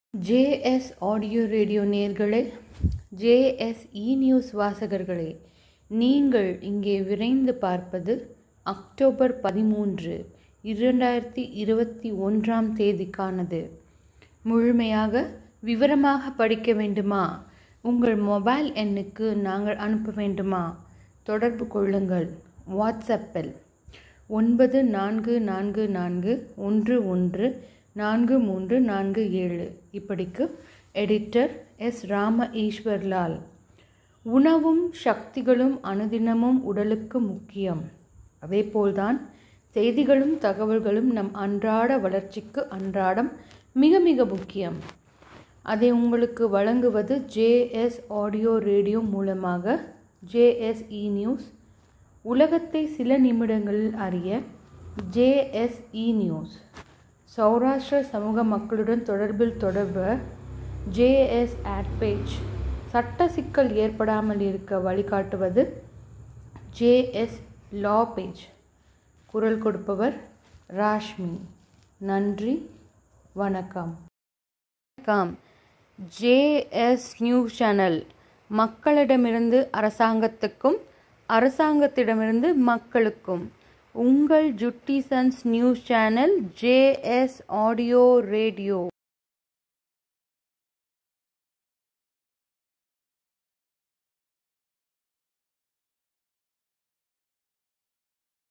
JS audio radio நேர்களே JS E news வாசகர்களே நீங்கள் இங்கே விரைந்து பார்ப்பது அக்டோபர் பதிமூன்று இரண்டாயிரத்தி இருபத்தி ஒன்றாம் தேதிக்கானது முழுமையாக விவரமாக படிக்க வேண்டுமா உங்கள் மொபைல் எண்ணுக்கு நாங்கள் அனுப்ப வேண்டுமா தொடர்பு கொள்ளுங்கள் வாட்ஸ்அப்பில் ஒன்பது நான்கு நான்கு நான்கு ஒன்று ஒன்று நான்கு மூன்று நான்கு ஏழு இப்படிக்கு எடிட்டர் எஸ் ராம ஈஸ்வர்லால் உணவும் சக்திகளும் அனுதினமும் உடலுக்கு முக்கியம் அதேபோல்தான் செய்திகளும் தகவல்களும் நம் அன்றாட வளர்ச்சிக்கு அன்றாடம் மிக மிக முக்கியம் அதை உங்களுக்கு வழங்குவது ஜேஎஸ் ஆடியோ ரேடியோ மூலமாக ஜேஎஸ்இ நியூஸ் உலகத்தை சில நிமிடங்களில் அறிய ஜேஎஸ்இ நியூஸ் சௌராஷ்டிர சமூக மக்களுடன் தொடர்பில் தொடர்ப ஜேஎஸ் ஆட் பேஜ் சட்ட சிக்கல் ஏற்படாமல் இருக்க வழிகாட்டுவது ஜேஎஸ் லா பேஜ் குரல் கொடுப்பவர் ராஷ்மி நன்றி வணக்கம் வணக்கம் ஜேஎஸ் நியூஸ் சேனல் மக்களிடமிருந்து அரசாங்கத்துக்கும் அரசாங்கத்திடமிருந்து மக்களுக்கும் உங்கள் ஜுட்டிசன்ஸ் news channel JS audio radio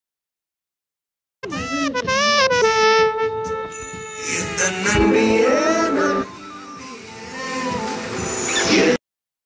இந்த நம்பியே